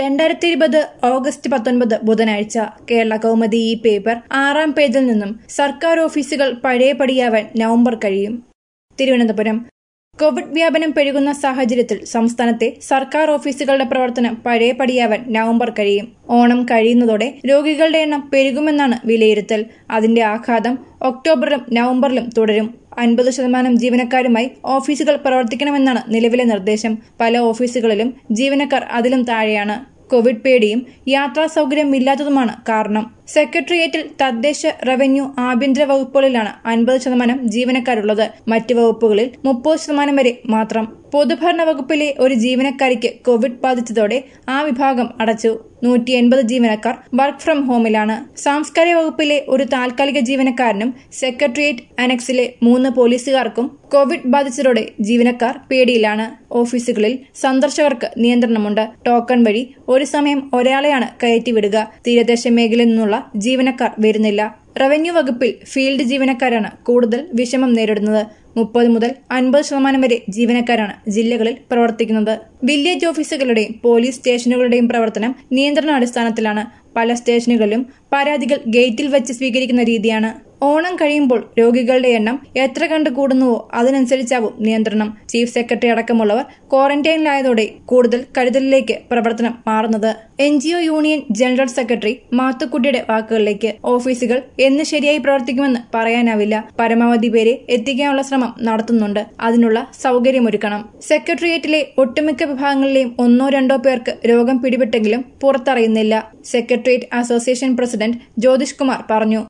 രണ്ടായിരത്തി ഇരുപത് ഓഗസ്റ്റ് പത്തൊൻപത് ബുധനാഴ്ച കേരള കൗമുദി ഈ പേപ്പർ ആറാം പേജിൽ നിന്നും സർക്കാർ ഓഫീസുകൾ പഴയപടിയാവാൻ നവംബർ കഴിയും തിരുവനന്തപുരം കോവിഡ് വ്യാപനം പെരുകുന്ന സാഹചര്യത്തിൽ സംസ്ഥാനത്തെ സർക്കാർ ഓഫീസുകളുടെ പ്രവർത്തനം പഴയപടിയാവാൻ നവംബർ കഴിയും ഓണം കഴിയുന്നതോടെ രോഗികളുടെ എണ്ണം പെരുകുമെന്നാണ് വിലയിരുത്തൽ അതിന്റെ ആഘാതം ഒക്ടോബറിലും നവംബറിലും തുടരും അൻപത് ശതമാനം ജീവനക്കാരുമായി ഓഫീസുകൾ പ്രവർത്തിക്കണമെന്നാണ് നിലവിലെ നിർദ്ദേശം പല ഓഫീസുകളിലും ജീവനക്കാർ അതിലും താഴെയാണ് കോവിഡ് പേടിയും യാത്രാ സൗകര്യം ഇല്ലാത്തതുമാണ് കാരണം സെക്രട്ടേറിയറ്റിൽ തദ്ദേശ റവന്യൂ ആഭ്യന്തര വകുപ്പുകളിലാണ് അൻപത് ശതമാനം ജീവനക്കാരുള്ളത് മറ്റ് വകുപ്പുകളിൽ മുപ്പത് ശതമാനം വരെ മാത്രം പൊതുഭരണ വകുപ്പിലെ ഒരു ജീവനക്കാരിക്ക് കോവിഡ് ബാധിച്ചതോടെ ആ വിഭാഗം അടച്ചു നൂറ്റി എൺപത് ജീവനക്കാർ വർക്ക് ഫ്രം ഹോമിലാണ് സാംസ്കാരിക വകുപ്പിലെ ഒരു താൽക്കാലിക ജീവനക്കാരനും സെക്രട്ടേറിയറ്റ് അനക്സിലെ മൂന്ന് പോലീസുകാർക്കും കോവിഡ് ബാധിച്ചതോടെ ജീവനക്കാർ പേടിയിലാണ് ഓഫീസുകളിൽ സന്ദർശകർക്ക് നിയന്ത്രണമുണ്ട് ടോക്കൺ വഴി ഒരു സമയം ഒരാളെയാണ് കയറ്റിവിടുക തീരദേശ മേഖലയിൽ നിന്നുള്ള ജീവനക്കാർ വരുന്നില്ല റവന്യൂ വകുപ്പിൽ ഫീൽഡ് ജീവനക്കാരാണ് കൂടുതൽ വിഷമം നേരിടുന്നത് മുപ്പത് മുതൽ അൻപത് ശതമാനം വരെ ജീവനക്കാരാണ് ജില്ലകളിൽ പ്രവർത്തിക്കുന്നത് വില്ലേജ് ഓഫീസുകളുടെയും പോലീസ് സ്റ്റേഷനുകളുടെയും പ്രവർത്തനം നിയന്ത്രണാടിസ്ഥാനത്തിലാണ് പല സ്റ്റേഷനുകളിലും പരാതികൾ ഗേറ്റിൽ വെച്ച് സ്വീകരിക്കുന്ന രീതിയാണ് ഓണം കഴിയുമ്പോൾ രോഗികളുടെ എണ്ണം എത്ര കണ്ട് കൂടുന്നുവോ അതിനനുസരിച്ചാവും നിയന്ത്രണം ചീഫ് സെക്രട്ടറി അടക്കമുള്ളവർ ക്വാറന്റൈനിലായതോടെ കൂടുതൽ കരുതലിലേക്ക് പ്രവർത്തനം മാറുന്നത് എൻ യൂണിയൻ ജനറൽ സെക്രട്ടറി മാത്തുക്കുട്ടിയുടെ വാക്കുകളിലേക്ക് ഓഫീസുകൾ എന്ന് ശരിയായി പ്രവർത്തിക്കുമെന്ന് പറയാനാവില്ല പരമാവധി പേരെ എത്തിക്കാനുള്ള ശ്രമം നടത്തുന്നുണ്ട് അതിനുള്ള സൗകര്യമൊരുക്കണം സെക്രട്ടേറിയറ്റിലെ ഒട്ടുമിക്ക വിഭാഗങ്ങളിലെയും ഒന്നോ രണ്ടോ പേർക്ക് രോഗം പിടിപെട്ടെങ്കിലും പുറത്തറിയുന്നില്ല secretariat association president Jyothish Kumar പറഞ്ഞു